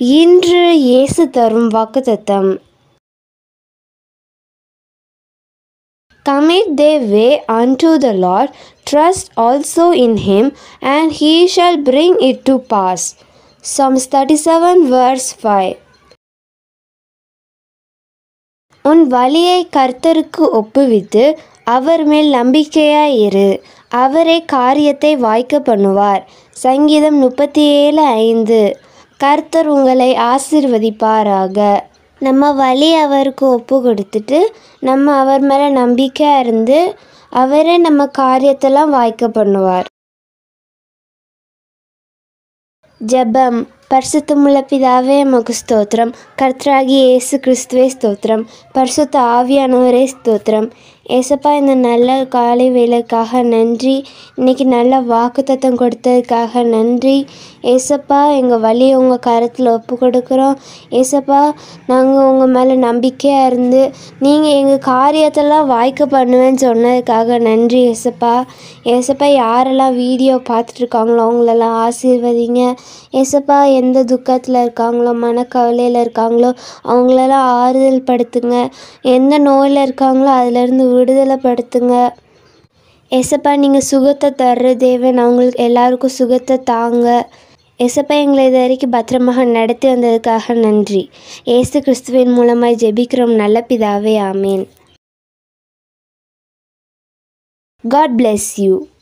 இன்று இயேசு தரும் வாக்குத்தத்தம் Commit their way unto the Lord, trust also in him, and he shall bring it to pass. Psalms 37 verse 5 உன் வழியை கர்த்தருக்கு ஒப்புவித்து அவர் மேல் நம்பிக்கையாய் இரு அவரே காரியத்தை வாய்க்க பண்ணுவார் சங்கீதம் முப்பத்தி ஏழு ஐந்து கர்த்தர் உங்களை ஆசிர்வதிப்பாராக நம்ம வழி அவருக்கு ஒப்பு கொடுத்துட்டு நம்ம அவர் மேலே நம்பிக்கையாக இருந்து அவரே நம்ம காரியத்தெல்லாம் வாய்க்க பண்ணுவார் ஜெபம் பரிசுத்தமுள்ள பிதாவே எமக்கு ஸ்தோத்திரம் கர்த்தராகி இயேசு கிறிஸ்துவே ஸ்தோத்திரம் பரிசுத்த ஆவியானவரே ஸ்தோத்திரம் ஏசப்பா இந்த நல்ல காலை வேலைக்காக நன்றி இன்னைக்கு நல்ல வாக்குத்தத்தம் கொடுத்ததுக்காக நன்றி ஏசப்பா எங்கள் வழியை உங்கள் கரத்தில் ஒப்பு கொடுக்குறோம் ஏசப்பா நாங்கள் உங்கள் மேலே நம்பிக்கையாக இருந்து நீங்கள் எங்கள் காரியத்தெல்லாம் வாய்க்க பண்ணுவேன்னு சொன்னதுக்காக நன்றி ஏசப்பா ஏசப்பா யாரெல்லாம் வீடியோ பார்த்துட்டு இருக்காங்களோ அவங்களெல்லாம் ஆசீர்வதிங்க ஏசப்பா எந்த துக்கத்தில் இருக்காங்களோ மனக்கவலையில் இருக்காங்களோ அவங்களெல்லாம் ஆறுதல் படுத்துங்க எந்த நோயில் இருக்காங்களோ அதிலேருந்து விடுதலைப்படுத்துங்க ஏசப்பா நீங்கள் சுகத்தை தர்ற தேவன் அவங்களுக்கு எல்லாருக்கும் சுகத்தை தாங்க ஏசப்பா எங்களை இது வரைக்கும் பத்திரமாக நடத்தி வந்ததுக்காக நன்றி ஏசு கிறிஸ்துவின் மூலமாய் ஜெபிக்கிறோம் நல்ல பிதாவே ஆமேன் காட் bless யூ